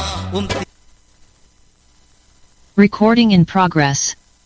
Um Recording in progress.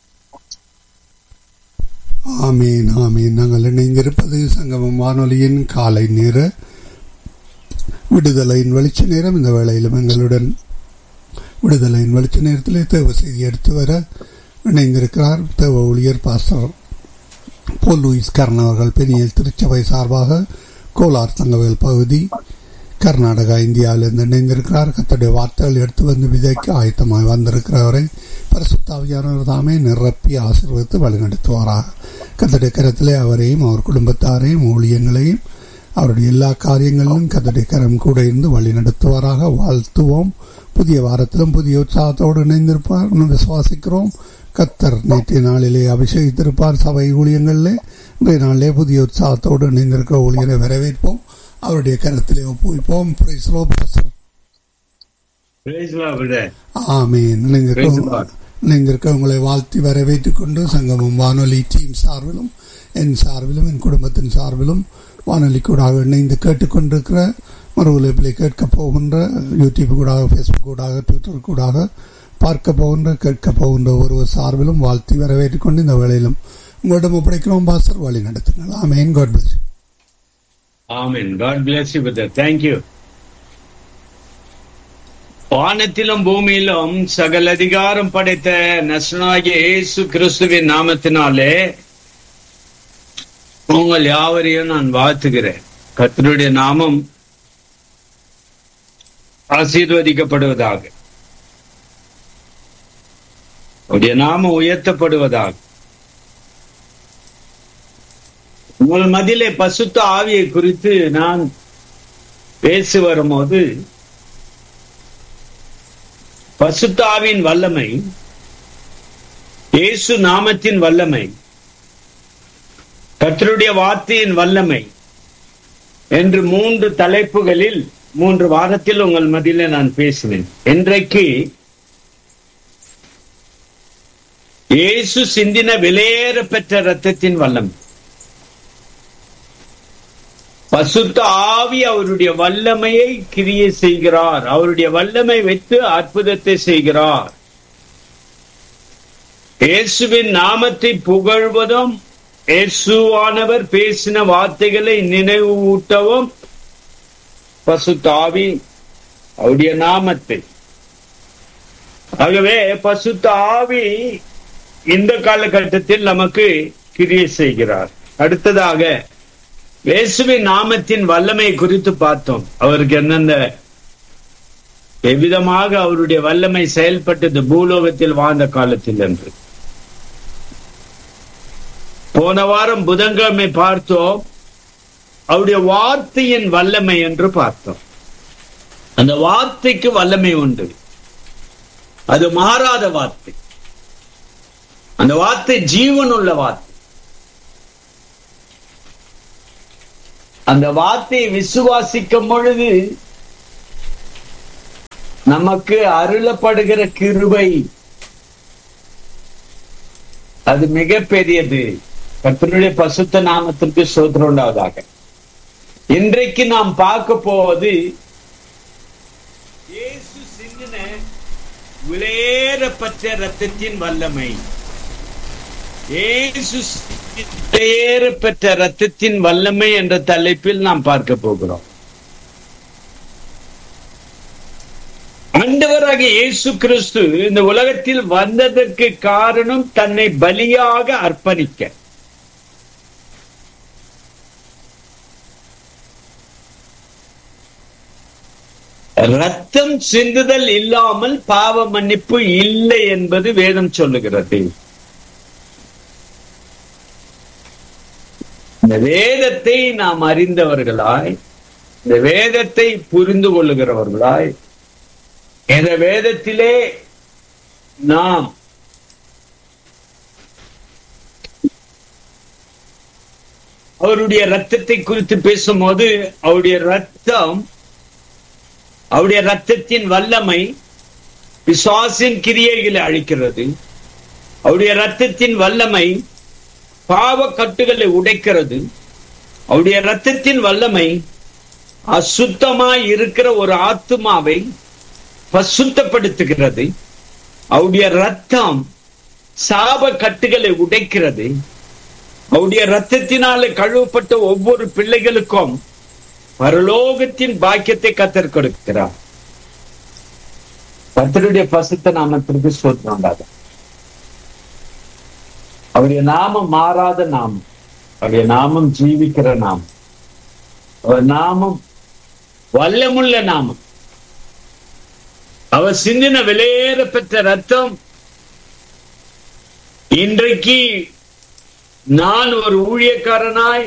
ஆமீன் ஆமீன் நாங்கள் இணைந்திருப்பது சங்கமம் வானொலியின் காலை நேர விடுதலையின் வெளிச்ச நேரம் இந்த வேளையிலும் எங்களுடன் விடுதலையின் வெளிச்ச நேரத்திலே தேவ செய்தி எடுத்து வர இணைந்திருக்கிறார் தேவ ஊழியர் பாஸ்டர் போல் லூயிஸ் கர்ணன் அவர்கள் பெரிய திருச்சபை சார்பாக கோலார் தங்கவேல் பகுதி கர்நாடகா இந்தியாவிலிருந்து இணைந்திருக்கிறார் கத்தடைய வார்த்தைகள் எடுத்து வந்து விதைக்க ஆயத்தமாய் வந்திருக்கிறவரை பரிசுத்தாவியானவர் தாமே நிரப்பி ஆசீர்வதித்து வழிநடத்துவாராக கத்தடைய கரத்திலே அவரையும் அவர் குடும்பத்தாரையும் ஊழியங்களையும் அவருடைய எல்லா காரியங்களிலும் கத்தடைய கரம் கூட இருந்து வழி நடத்துவாராக வாழ்த்துவோம் புதிய வாரத்திலும் புதிய உற்சாகத்தோடு இணைந்திருப்பார் என்று விசுவாசிக்கிறோம் கத்தர் நேற்றைய நாளிலே அபிஷேகித்திருப்பார் சபை ஊழியங்களிலே இன்றைய நாளிலே புதிய உற்சாகத்தோடு இணைந்திருக்கிற ஊழியரை வரவேற்போம் அவருடைய கரத்திலே ஒப்புவிப்போம் Praise the Lord, Pastor. Praise the Lord, brother. ஆமீன் Praise the இணைந்திருக்க Lord. இணைந்திருக்க உங்களை வாழ்த்தி வரவேற்றுக் கொண்டு சங்கமம் வானொலி டீம் சார்பிலும் என் சார்பிலும் என் குடும்பத்தின் சார்பிலும் வானொலி கூடாக இணைந்து கேட்டுக்கொண்டிருக்கிற மறு உழைப்பிலை கேட்க போகின்ற யூடியூப் கூடாக ஃபேஸ்புக் கூடாக ட்விட்டர் கூடாக பார்க்க போகின்ற கேட்க போகின்ற ஒருவர் சார்பிலும் வாழ்த்தி வரவேற்றுக் கொண்டு இந்த வேளையிலும் உங்களிடம் ஒப்படைக்கிறோம் பாஸ்டர் வழி நடத்துங்கள் amen God bless Amen. God bless you, brother. Thank you. வானத்திலும் பூமியிலும் சகல அதிகாரம் படைத்த நசனாகிய இயேசு கிறிஸ்துவின் நாமத்தினாலே உங்கள் யாவரையும் நான் வாழ்த்துகிறேன் கர்த்தருடைய நாமம் ஆசீர்வதிக்கப்படுவதாக அவருடைய நாமம் உயர்த்தப்படுவதாக உங்கள் மதிலே பசுத்த ஆவியை குறித்து நான் பேசி வரும்போது பசுத்த ஆவியின் வல்லமை இயேசு நாமத்தின் வல்லமை கர்த்தருடைய வார்த்தையின் வல்லமை என்று மூன்று தலைப்புகளில் மூன்று வாரத்தில் உங்கள் மதியிலே நான் பேசினேன் இன்றைக்கு இயேசு சிந்தின விலையேற பெற்ற ரத்தத்தின் வல்லமை பசுத்த ஆவி அவருடைய வல்லமையை கிரியை செய்கிறார் அவருடைய வல்லமை வைத்து அற்புதத்தை செய்கிறார் இயேசுவின் நாமத்தை புகழ்வதும் இயேசுவானவர் பேசின வார்த்தைகளை நினைவு ஊட்டவும் பசுத்த ஆவி அவருடைய நாமத்தை ஆகவே பசுத்த ஆவி இந்த காலகட்டத்தில் நமக்கு கிரியை செய்கிறார் அடுத்ததாக இயேசுவின் நாமத்தின் வல்லமை குறித்து பார்த்தோம் அவருக்கு என்னென்ன எவ்விதமாக அவருடைய வல்லமை செயல்பட்டது பூலோகத்தில் வாழ்ந்த காலத்தில் என்று போன வாரம் புதன்கிழமை பார்த்தோம் அவருடைய வார்த்தையின் வல்லமை என்று பார்த்தோம் அந்த வார்த்தைக்கு வல்லமை உண்டு அது மாறாத வார்த்தை அந்த வார்த்தை ஜீவன் உள்ள வார்த்தை அந்த வார்த்தையை விசுவாசிக்கும் பொழுது நமக்கு அருளப்படுகிற கிருபை அது மிக பெரியது கர்த்தருடைய பசுத்த நாமத்திற்கு சோதரம் உண்டாவதாக இன்றைக்கு நாம் பார்க்க போவது இயேசு சிந்தின விலையேறப்பட்ட ரத்தத்தின் வல்லமை இயேசு பெற்ற ரத்தத்தின் வல்லமை என்ற தலைப்பில் நாம் பார்க்க போகிறோம் ஆண்டவராக இயேசு கிறிஸ்து இந்த உலகத்தில் வந்ததற்கு காரணம் தன்னை பலியாக அர்ப்பணிக்க ரத்தம் சிந்துதல் இல்லாமல் பாவ மன்னிப்பு இல்லை என்பது வேதம் சொல்லுகிறது இந்த வேதத்தை நாம் அறிந்தவர்களாய் இந்த வேதத்தை புரிந்து கொள்ளுகிறவர்களாய் இந்த வேதத்திலே நாம் அவருடைய ரத்தத்தை குறித்து பேசும்போது அவருடைய ரத்தம் அவருடைய ரத்தத்தின் வல்லமை விசுவாசின் கிரியைகளை அழிக்கிறது அவருடைய ரத்தத்தின் வல்லமை பாவ கட்டுகளை உடைக்கிறது அவருடைய ரத்தத்தின் வல்லமை அசுத்தமாய் இருக்கிற ஒரு ஆத்மாவை பசுத்தப்படுத்துகிறது அவருடைய ரத்தம் சாப கட்டுகளை உடைக்கிறது அவருடைய ரத்தத்தினால கழுவப்பட்ட ஒவ்வொரு பிள்ளைகளுக்கும் பரலோகத்தின் பாக்கியத்தை கத்தர் கொடுக்கிறார் கத்தருடைய பசுத்த நாமத்திற்கு சோதனை உண்டாகும் அவருடைய நாமம் மாறாத நாமம் அவருடைய நாமம் ஜீவிக்கிற நாமம் அவர் நாமம் வல்லமுள்ள நாமம் அவர் சிந்தின விலையேற பெற்ற ரத்தம் இன்றைக்கு நான் ஒரு ஊழியக்காரனாய்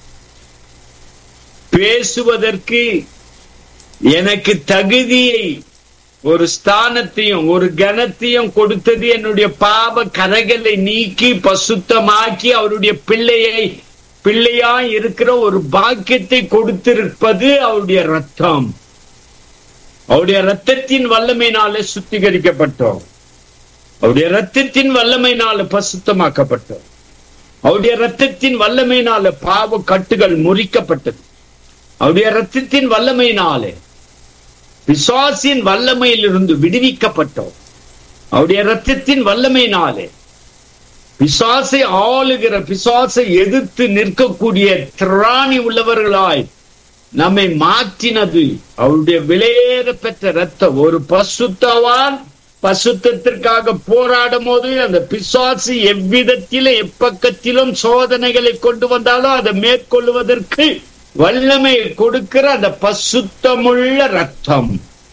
பேசுவதற்கு எனக்கு தகுதியை ஒரு ஸ்தானத்தையும் ஒரு கனத்தையும் கொடுத்தது என்னுடைய பாவ கரைகளை நீக்கி பசுத்தமாக்கி அவருடைய பிள்ளையை பிள்ளையாய் இருக்கிற ஒரு பாக்கியத்தை கொடுத்திருப்பது அவருடைய ரத்தம் அவருடைய ரத்தத்தின் வல்லமையினால சுத்திகரிக்கப்பட்டோம் அவருடைய ரத்தத்தின் வல்லமையினால பசுத்தமாக்கப்பட்டோம் அவருடைய ரத்தத்தின் வல்லமையினால பாவ கட்டுகள் முறிக்கப்பட்டது அவருடைய ரத்தத்தின் வல்லமையினாலே பிசாசின் வல்லமையிலிருந்து விடுவிக்கப்பட்டோம் அவருடைய ரத்தத்தின் வல்லமையினாலே பிசாசை ஆளுகிற பிசாசை எதிர்த்து நிற்கக்கூடிய திராணி உள்ளவர்களாய் நம்மை மாற்றினது அவருடைய விலையேற பெற்ற ரத்தம் ஒரு பசுத்தவான் பசுத்தத்திற்காக போராடும் போது அந்த பிசாசு எவ்விதத்திலும் எப்பக்கத்திலும் சோதனைகளை கொண்டு வந்தாலும் அதை மேற்கொள்வதற்கு வல்லமை கொடுக்கிற அந்த பசுத்தமுள்ள ரத்தம்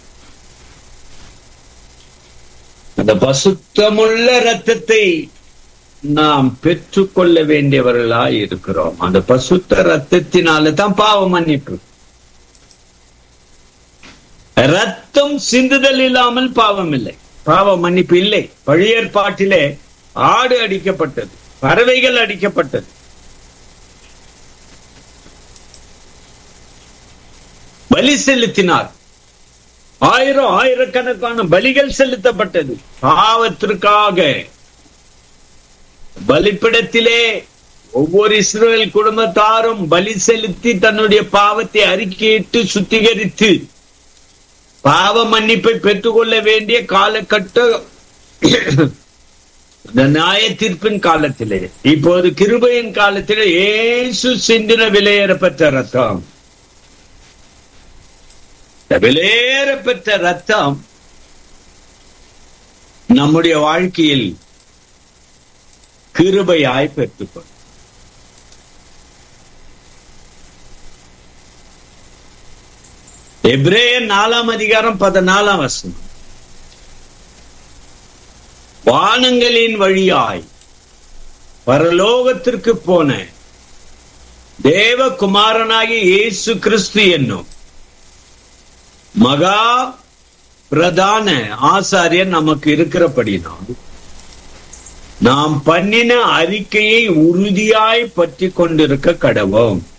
அந்த பசுத்தமுள்ள ரத்தத்தை நாம் பெற்றுக்கொள்ள வேண்டியவர்களாய் இருக்கிறோம் அந்த பசுத்த ரத்தத்தினால தான் பாவ மன்னிப்பு ரத்தம் சிந்துதல் இல்லாமல் பாவம் இல்லை பாவ மன்னிப்பு இல்லை பழைய ஏற்பாட்டிலே ஆடு அடிக்கப்பட்டது பறவைகள் அடிக்கப்பட்டது பலி செலுத்தினார் ஆயிரம் ஆயிரக்கணக்கான பலிகள் செலுத்தப்பட்டது பாவத்திற்காக பலிப்பிடத்திலே ஒவ்வொரு இஸ்ரேல் குடும்பத்தாரும் பலி செலுத்தி தன்னுடைய பாவத்தை அறிக்கையிட்டு சுத்திகரித்து பாவ மன்னிப்பை பெற்றுக்கொள்ள வேண்டிய காலகட்ட இந்த நியாய தீர்ப்பின் காலத்திலே இப்போது கிருபையின் காலத்திலே ஏசு சிந்தின விலையேறப்பட்ட ரத்தம் விலையேறப்பட்ட ரத்தம் நம்முடைய வாழ்க்கையில் கிருபையாய் பெற்றுக்கொள் எப்ரேயர் நாலாம் அதிகாரம் பதினாலாம் வசனம் வானங்களின் வழியாய் பரலோகத்திற்கு போன தேவகுமாரனாகிய இயேசு கிறிஸ்து என்னும் மகா பிரதான ஆசாரியர் நமக்கு இருக்கிறபடினால் நாம் பண்ணின அறிக்கையை உறுதியாய் பற்றி கொண்டிருக்க கடவோம்